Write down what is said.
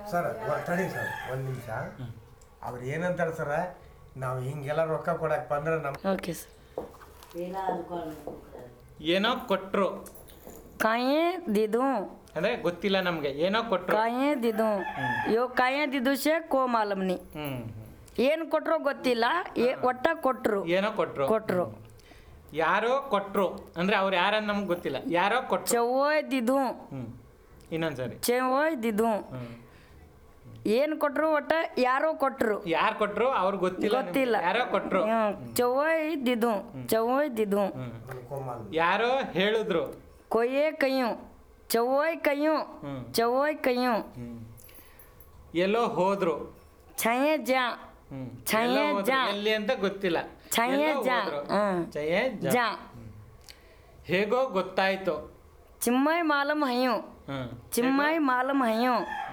Sir ತಡಿ sir ಒಂದು ನಿಮಿಷ ಅವ್ರು ಏನಂತಾರೆ ಸರ ನಾವು ಹಿಂಗೆಲ್ಲ ರೊಕ್ಕ ಕೊಡಕ್ಕೆ ಬಂದ್ರೆ ನಮ್ಮ ಓಕೆ ಸರ್ ಏನೋ ಕೊಟ್ರು ಕಾಯೇ ದಿದು ಅಂದ್ರೆ ಗೊತ್ತಿಲ್ಲ ನಮ್ಗೆ ಏನೋ ಕೊಟ್ರು ಕಾಯೇ ದಿದು ಯೋ ಕಾಯೇ ದಿದು ಶೇ ಕೋ ಮಾಲಮ್ನಿ ಹ್ಮ್ ಏನು ಕೊಟ್ರೋ ಗೊತ್ತಿಲ್ಲ ಏ- ಒಟ್ಟ ಕೊಟ್ರು ಏನೋ ಕೊಟ್ರು ಕೊಟ್ರು ಯಾರೋ ಕೊಟ್ರು ಅಂದ್ರೆ ಅವ್ರು ಯಾರನ್ನ ನಮ್ಗೆ ಗೊತ್ತಿಲ್ಲ ಯಾರೋ ಕೊಟ್ರು ಚೆವ್ವೋಯ್ ದಿದು ಹ್ಮ್ ಇನ್ನೊಂದ್ಸರಿ ಚೆವ್ವೋಯ್ ದಿದು ಹ್ಮ್ ಏನು ಕೊಟ್ರು ಒಟ್ಟ ಯಾರೋ ಕೊಟ್ರು ಯಾರು ಕೊಟ್ರು ಅವ್ರಿಗೆ ಗೊತ್ತಿಲ್ಲ ನಿಮ್ಗೆ. ಗೊತ್ತಿಲ್ಲ ಯಾರೋ ಕೊಟ್ರು ಹ್ಮ್. ಚೆವ್ವೋಯ್ ದಿದು ಚೆವ್ವೋಯ್ ದಿದು ಹ್ಮ್ ಕೋಮಲ್ ಯಾರೋ ಹೇಳಿದ್ರು ಕೊಯ್ಯೇ ಕೈಯು ಚೆವ್ವೋಯ್ ಕೈಯು ಹ್ಮ್ ಚೆವ್ವೋಯ್ ಕೈಯು ಹ್ಮ್ ಎಲ್ಲೋ ಹೋದ್ರು ಛಯೇ ಜಾ ಹ್ಮ್ ಛಾಯೆ ಎಲ್ಲೋ ಹೋದ್ರು. ಜಾ. ಎಲ್ಲಿ ಅಂತ ಗೊತ್ತಿಲ್ಲ ಛಾಯೆ ಎಲ್ಲೋ ಜಾ ಹೋದ್ರು. ಹ್ಮ್. ಛಾಯೆ ಜಾ. ಜಾ ಹೇಗೋ ಗೊತ್ತಾಯ್ತು ಚಿಮ್ಮೈ ಮಾಲಮ್ ಹಯ್ಯು ಹ್ಮ್ ಚಿಮ್ಮೈ ಮಾಲಮ್ ಹಯ್ಯು